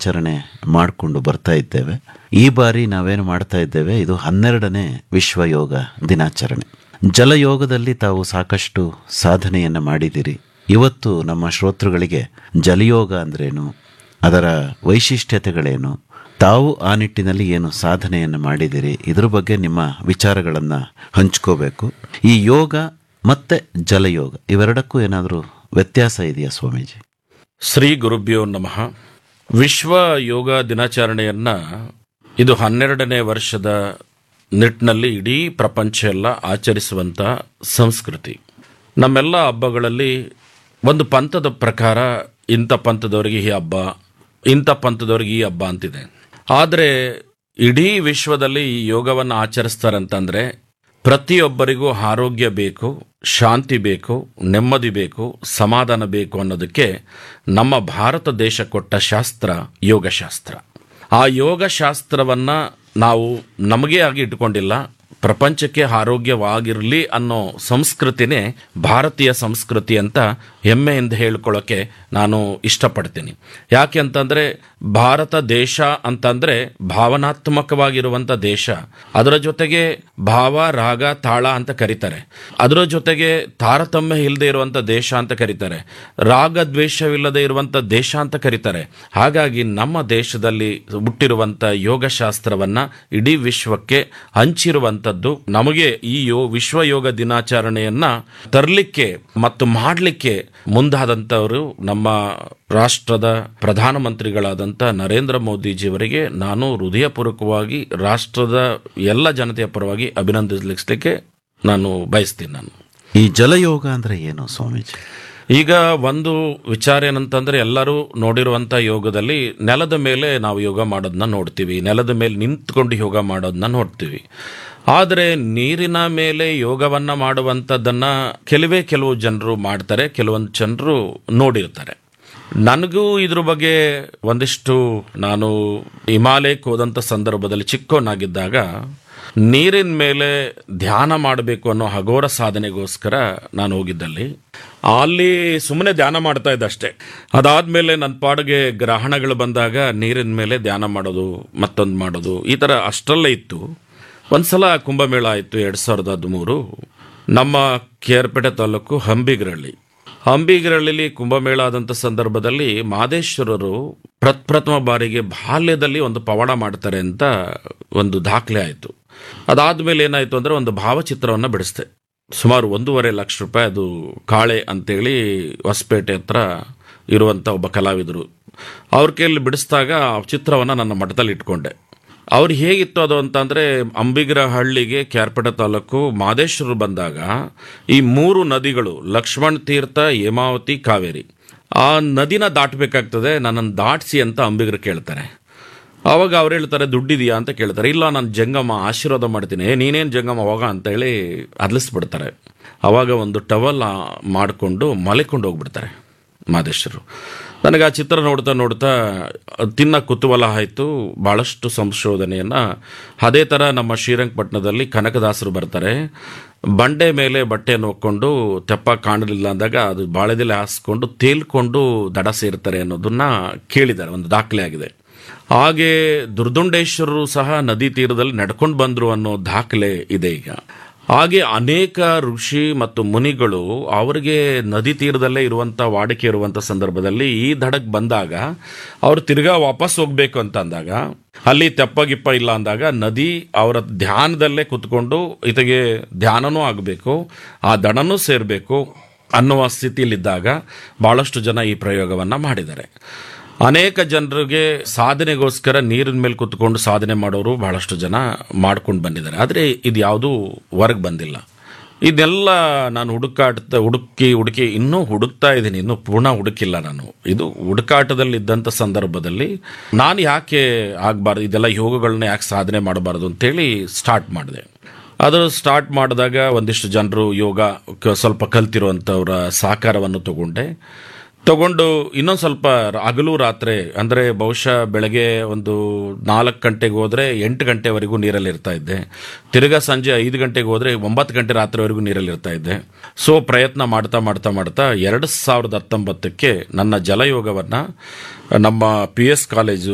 ದಿನಾಚರಣೆ ಮಾಡಿಕೊಂಡು ಬರ್ತಾ ಇದ್ದೇವೆ ಈ ಬಾರಿ ನಾವೇನು ಮಾಡ್ತಾ ಇದ್ದೇವೆ ಇದು ಹನ್ನೆರಡನೇ ವಿಶ್ವ ಯೋಗ ದಿನಾಚರಣೆ ಜಲಯೋಗದಲ್ಲಿ ತಾವು ಸಾಕಷ್ಟು ಸಾಧನೆಯನ್ನು ಮಾಡಿದಿರಿ ಇವತ್ತು ನಮ್ಮ ಶ್ರೋತೃಗಳಿಗೆ ಜಲಯೋಗ ಅಂದ್ರೇನು ಅದರ ವೈಶಿಷ್ಟ್ಯತೆಗಳೇನು ತಾವು ಆ ನಿಟ್ಟಿನಲ್ಲಿ ಏನು ಸಾಧನೆಯನ್ನು ಮಾಡಿದಿರಿ ಇದ್ರ ಬಗ್ಗೆ ನಿಮ್ಮ ವಿಚಾರಗಳನ್ನು ಹಂಚ್ಕೋಬೇಕು ಈ ಯೋಗ ಮತ್ತೆ ಜಲಯೋಗ ಇವೆರಡಕ್ಕೂ ಏನಾದರೂ ವ್ಯತ್ಯಾಸ ಇದೆಯಾ ಸ್ವಾಮೀಜಿ ಶ್ರೀ ಗುರುಭ್ಯೋ ನಮಃ ವಿಶ್ವ ಯೋಗ ದಿನಾಚರಣೆಯನ್ನ ಇದು ಹನ್ನೆರಡನೇ ವರ್ಷದ ನಿಟ್ಟಿನಲ್ಲಿ ಇಡೀ ಪ್ರಪಂಚ ಎಲ್ಲ ಆಚರಿಸುವಂತ ಸಂಸ್ಕೃತಿ ನಮ್ಮೆಲ್ಲ ಹಬ್ಬಗಳಲ್ಲಿ ಒಂದು ಪಂಥದ ಪ್ರಕಾರ ಇಂಥ ಪಂಥದವರಿಗೆ ಈ ಹಬ್ಬ ಇಂಥ ಪಂಥದವರಿಗೆ ಈ ಹಬ್ಬ ಅಂತಿದೆ ಆದರೆ ಇಡೀ ವಿಶ್ವದಲ್ಲಿ ಈ ಯೋಗವನ್ನು ಆಚರಿಸ್ತಾರಂತಂದ್ರೆ ಪ್ರತಿಯೊಬ್ಬರಿಗೂ ಆರೋಗ್ಯ ಬೇಕು ಶಾಂತಿ ಬೇಕು ನೆಮ್ಮದಿ ಬೇಕು ಸಮಾಧಾನ ಬೇಕು ಅನ್ನೋದಕ್ಕೆ ನಮ್ಮ ಭಾರತ ದೇಶ ಕೊಟ್ಟ ಶಾಸ್ತ್ರ ಯೋಗಶಾಸ್ತ್ರ ಆ ಯೋಗಶಾಸ್ತ್ರವನ್ನ ನಾವು ನಮಗೇ ಆಗಿ ಇಟ್ಕೊಂಡಿಲ್ಲ ಪ್ರಪಂಚಕ್ಕೆ ಆರೋಗ್ಯವಾಗಿರಲಿ ಅನ್ನೋ ಸಂಸ್ಕೃತಿನೇ ಭಾರತೀಯ ಸಂಸ್ಕೃತಿ ಅಂತ ಹೆಮ್ಮೆಯಿಂದ ಹೇಳ್ಕೊಳ್ಳೋಕೆ ನಾನು ಇಷ್ಟಪಡ್ತೀನಿ ಯಾಕೆ ಅಂತಂದ್ರೆ ಭಾರತ ದೇಶ ಅಂತಂದ್ರೆ ಭಾವನಾತ್ಮಕವಾಗಿರುವಂತ ದೇಶ ಅದರ ಜೊತೆಗೆ ಭಾವ ರಾಗ ತಾಳ ಅಂತ ಕರೀತಾರೆ ಅದರ ಜೊತೆಗೆ ತಾರತಮ್ಯ ಇಲ್ಲದೆ ಇರುವಂತ ದೇಶ ಅಂತ ಕರೀತಾರೆ ರಾಗ ದ್ವೇಷವಿಲ್ಲದೆ ಇರುವಂತ ದೇಶ ಅಂತ ಕರೀತಾರೆ ಹಾಗಾಗಿ ನಮ್ಮ ದೇಶದಲ್ಲಿ ಹುಟ್ಟಿರುವಂತ ಯೋಗಶಾಸ್ತ್ರವನ್ನ ಇಡೀ ವಿಶ್ವಕ್ಕೆ ಹಂಚಿರುವಂತದ್ದು ನಮಗೆ ಈ ಯೋ ವಿಶ್ವ ಯೋಗ ದಿನಾಚರಣೆಯನ್ನ ತರಲಿಕ್ಕೆ ಮತ್ತು ಮಾಡಲಿಕ್ಕೆ ಮುಂದಾದಂಥವರು ನಮ್ಮ ರಾಷ್ಟ್ರದ ಪ್ರಧಾನಮಂತ್ರಿಗಳಾದಂಥ ನರೇಂದ್ರ ಮೋದಿಜಿಯವರಿಗೆ ನಾನು ಹೃದಯಪೂರ್ವಕವಾಗಿ ರಾಷ್ಟ್ರದ ಎಲ್ಲ ಜನತೆಯ ಪರವಾಗಿ ಅಭಿನಂದಿಸಲಿಕ್ಕೆ ನಾನು ಬಯಸ್ತೀನಿ ನಾನು ಈ ಜಲಯೋಗ ಅಂದ್ರೆ ಏನು ಸ್ವಾಮೀಜಿ ಈಗ ಒಂದು ವಿಚಾರ ಏನಂತಂದ್ರೆ ಎಲ್ಲರೂ ನೋಡಿರುವಂತ ಯೋಗದಲ್ಲಿ ನೆಲದ ಮೇಲೆ ನಾವು ಯೋಗ ಮಾಡೋದನ್ನ ನೋಡ್ತೀವಿ ನೆಲದ ಮೇಲೆ ನಿಂತ್ಕೊಂಡು ಯೋಗ ಮಾಡೋದನ್ನ ನೋಡ್ತೀವಿ ಆದರೆ ನೀರಿನ ಮೇಲೆ ಯೋಗವನ್ನ ಮಾಡುವಂಥದ್ದನ್ನ ಕೆಲವೇ ಕೆಲವು ಜನರು ಮಾಡ್ತಾರೆ ಕೆಲವೊಂದು ಜನರು ನೋಡಿರ್ತಾರೆ ನನಗೂ ಇದ್ರ ಬಗ್ಗೆ ಒಂದಿಷ್ಟು ನಾನು ಹಿಮಾಲಯಕ್ಕೆ ಹೋದಂಥ ಸಂದರ್ಭದಲ್ಲಿ ಚಿಕ್ಕವನಾಗಿದ್ದಾಗ ನೀರಿನ ಮೇಲೆ ಧ್ಯಾನ ಮಾಡಬೇಕು ಅನ್ನೋ ಹಗೋರ ಸಾಧನೆಗೋಸ್ಕರ ನಾನು ಹೋಗಿದ್ದಲ್ಲಿ ಅಲ್ಲಿ ಸುಮ್ಮನೆ ಧ್ಯಾನ ಮಾಡ್ತಾ ಇದ್ದೆ ಅಷ್ಟೇ ಅದಾದ್ಮೇಲೆ ನನ್ನ ಪಾಡಿಗೆ ಗ್ರಹಣಗಳು ಬಂದಾಗ ನೀರಿನ ಮೇಲೆ ಧ್ಯಾನ ಮಾಡೋದು ಮತ್ತೊಂದು ಮಾಡೋದು ಈ ಥರ ಅಷ್ಟರಲ್ಲೇ ಇತ್ತು ಒಂದ್ಸಲ ಕುಂಭಮೇಳ ಆಯಿತು ಎರಡು ಸಾವಿರದ ಹದಿಮೂರು ನಮ್ಮ ಕೇರ್ಪೇಟೆ ತಾಲೂಕು ಹಂಬಿಗರಳ್ಳಿ ಹಂಬಿಗರಳ್ಳಿಲಿ ಕುಂಭಮೇಳ ಆದಂಥ ಸಂದರ್ಭದಲ್ಲಿ ಮಾದೇಶ್ವರರು ಪ್ರಪ್ರಥಮ ಬಾರಿಗೆ ಬಾಲ್ಯದಲ್ಲಿ ಒಂದು ಪವಾಡ ಮಾಡ್ತಾರೆ ಅಂತ ಒಂದು ದಾಖಲೆ ಆಯಿತು ಅದಾದ್ಮೇಲೆ ಏನಾಯಿತು ಅಂದರೆ ಒಂದು ಭಾವಚಿತ್ರವನ್ನು ಬಿಡಿಸ್ದೆ ಸುಮಾರು ಒಂದೂವರೆ ಲಕ್ಷ ರೂಪಾಯಿ ಅದು ಕಾಳೆ ಅಂತೇಳಿ ಹೊಸಪೇಟೆ ಹತ್ರ ಇರುವಂಥ ಒಬ್ಬ ಕಲಾವಿದರು ಅವ್ರ ಕೈಯಲ್ಲಿ ಬಿಡಿಸಿದಾಗ ಆ ಚಿತ್ರವನ್ನು ನನ್ನ ಮಠದಲ್ಲಿ ಇಟ್ಕೊಂಡೆ ಅವ್ರು ಹೇಗಿತ್ತು ಅದು ಅಂತಂದ್ರೆ ಅಂಬಿಗರ ಹಳ್ಳಿಗೆ ಕ್ಯಾರ್ಪೇಟೆ ತಾಲೂಕು ಮಾದೇಶ್ವರರು ಬಂದಾಗ ಈ ಮೂರು ನದಿಗಳು ಲಕ್ಷ್ಮಣ್ ತೀರ್ಥ ಹೇಮಾವತಿ ಕಾವೇರಿ ಆ ನದಿನ ದಾಟಬೇಕಾಗ್ತದೆ ನನ್ನನ್ನು ದಾಟಿಸಿ ಅಂತ ಅಂಬಿಗರು ಕೇಳ್ತಾರೆ ಆವಾಗ ಅವ್ರು ಹೇಳ್ತಾರೆ ದುಡ್ಡಿದೆಯಾ ಅಂತ ಕೇಳ್ತಾರೆ ಇಲ್ಲ ನಾನು ಜಂಗಮ ಆಶೀರ್ವಾದ ಮಾಡ್ತೀನಿ ಏ ನೀನೇನು ಜಂಗಮ ಹೋಗ ಅಂತ ಹೇಳಿ ಅದ್ಲಿಸ್ಬಿಡ್ತಾರೆ ಅವಾಗ ಒಂದು ಟವಲ್ ಮಾಡಿಕೊಂಡು ಮಲೆಕೊಂಡು ಹೋಗ್ಬಿಡ್ತಾರೆ ಮಾದೇಶ್ವರು ನನಗೆ ಆ ಚಿತ್ರ ನೋಡ್ತಾ ನೋಡ್ತಾ ತಿನ್ನ ಕುತೂಹಲ ಆಯಿತು ಭಾಳಷ್ಟು ಸಂಶೋಧನೆಯನ್ನು ಅದೇ ಥರ ನಮ್ಮ ಶ್ರೀರಂಗಪಟ್ಟಣದಲ್ಲಿ ಕನಕದಾಸರು ಬರ್ತಾರೆ ಬಂಡೆ ಮೇಲೆ ಬಟ್ಟೆಯನ್ನು ಹೊಕ್ಕೊಂಡು ತೆಪ್ಪ ಕಾಣಲಿಲ್ಲ ಅಂದಾಗ ಅದು ಬಾಳೆದೆಲೆ ಹಾಸ್ಕೊಂಡು ತೇಲ್ಕೊಂಡು ದಡ ಸೇರ್ತಾರೆ ಅನ್ನೋದನ್ನ ಕೇಳಿದ್ದಾರೆ ಒಂದು ದಾಖಲೆ ಆಗಿದೆ ಹಾಗೆ ದುರ್ದುಂಡೇಶ್ವರರು ಸಹ ನದಿ ತೀರದಲ್ಲಿ ನಡ್ಕೊಂಡು ಬಂದ್ರು ಅನ್ನೋ ದಾಖಲೆ ಇದೆ ಈಗ ಹಾಗೆ ಅನೇಕ ಋಷಿ ಮತ್ತು ಮುನಿಗಳು ಅವರಿಗೆ ನದಿ ತೀರದಲ್ಲೇ ಇರುವಂತ ವಾಡಿಕೆ ಇರುವಂತ ಸಂದರ್ಭದಲ್ಲಿ ಈ ದಡಕ್ ಬಂದಾಗ ಅವ್ರು ತಿರ್ಗಾ ವಾಪಸ್ ಹೋಗ್ಬೇಕು ಅಂತ ಅಂದಾಗ ಅಲ್ಲಿ ತೆಪ್ಪಗಿಪ್ಪ ಇಲ್ಲ ಅಂದಾಗ ನದಿ ಅವರ ಧ್ಯಾನದಲ್ಲೇ ಕುತ್ಕೊಂಡು ಈತಗೆ ಧ್ಯಾನನೂ ಆಗಬೇಕು ಆ ದಡನೂ ಸೇರಬೇಕು ಅನ್ನುವ ಸ್ಥಿತಿಯಲ್ಲಿದ್ದಾಗ ಬಹಳಷ್ಟು ಜನ ಈ ಪ್ರಯೋಗವನ್ನ ಮಾಡಿದ್ದಾರೆ ಅನೇಕ ಜನರಿಗೆ ಸಾಧನೆಗೋಸ್ಕರ ನೀರಿನ ಮೇಲೆ ಕುತ್ಕೊಂಡು ಸಾಧನೆ ಮಾಡೋರು ಬಹಳಷ್ಟು ಜನ ಮಾಡ್ಕೊಂಡು ಬಂದಿದ್ದಾರೆ ಆದರೆ ಇದು ಯಾವುದೂ ಹೊರಗೆ ಬಂದಿಲ್ಲ ಇದೆಲ್ಲ ನಾನು ಹುಡುಕಾಟ ಹುಡುಕಿ ಹುಡುಕಿ ಇನ್ನೂ ಹುಡುಕ್ತಾ ಇದ್ದೀನಿ ಇನ್ನೂ ಪೂರ್ಣ ಹುಡುಕಿಲ್ಲ ನಾನು ಇದು ಹುಡುಕಾಟದಲ್ಲಿ ಇದ್ದಂಥ ಸಂದರ್ಭದಲ್ಲಿ ನಾನು ಯಾಕೆ ಆಗಬಾರ್ದು ಇದೆಲ್ಲ ಯೋಗಗಳನ್ನ ಯಾಕೆ ಸಾಧನೆ ಮಾಡಬಾರ್ದು ಅಂತೇಳಿ ಸ್ಟಾರ್ಟ್ ಮಾಡಿದೆ ಅದು ಸ್ಟಾರ್ಟ್ ಮಾಡಿದಾಗ ಒಂದಿಷ್ಟು ಜನರು ಯೋಗ ಕ- ಸ್ವಲ್ಪ ಕಲ್ತಿರುವಂಥವ್ರ ಸಹಕಾರವನ್ನು ತಗೊಂಡೆ ತಗೊಂಡು ಇನ್ನೊಂದು ಸ್ವಲ್ಪ ಹಗಲು ರಾತ್ರಿ ಅಂದರೆ ಬಹುಶಃ ಬೆಳಗ್ಗೆ ಒಂದು ನಾಲ್ಕು ಗಂಟೆಗೆ ಹೋದರೆ ಎಂಟು ಗಂಟೆವರೆಗೂ ನೀರಲ್ಲಿ ಇರ್ತಾ ಇದ್ದೆ ತಿರ್ಗಾ ಸಂಜೆ ಐದು ಗಂಟೆಗೆ ಹೋದರೆ ಒಂಬತ್ತು ಗಂಟೆ ರಾತ್ರಿವರೆಗೂ ನೀರಲ್ಲಿ ಇರ್ತಾ ಇದ್ದೆ ಸೊ ಪ್ರಯತ್ನ ಮಾಡ್ತಾ ಮಾಡ್ತಾ ಮಾಡ್ತಾ ಎರಡು ಸಾವಿರದ ಹತ್ತೊಂಬತ್ತಕ್ಕೆ ನನ್ನ ಜಲಯೋಗವನ್ನು ನಮ್ಮ ಪಿ ಎಸ್ ಕಾಲೇಜು